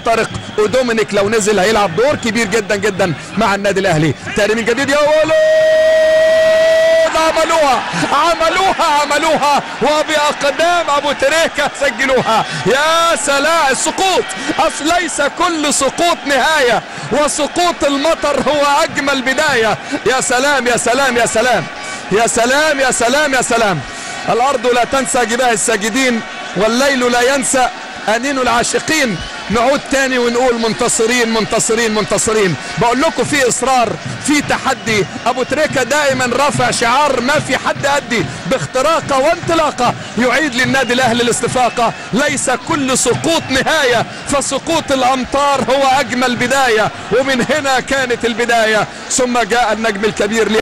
طارق ودومينيك لو نزل هيلعب دور كبير جدا جدا مع النادي الاهلي تاني من جديد يا ولد عملوها عملوها عملوها وبأقدام أبو تريكة سجلوها يا سلام السقوط أصل ليس كل سقوط نهاية وسقوط المطر هو أجمل بداية يا سلام يا سلام يا سلام يا سلام يا سلام يا سلام الأرض لا تنسى جباه الساجدين والليل لا ينسى أنين العاشقين نعود تاني ونقول منتصرين منتصرين منتصرين بقول لكم في اصرار في تحدي ابو تريكة دائما رافع شعار ما في حد ادي باختراقه وانطلاقه يعيد للنادي الاهلي الاستفاقه ليس كل سقوط نهايه فسقوط الامطار هو اجمل بدايه ومن هنا كانت البدايه ثم جاء النجم الكبير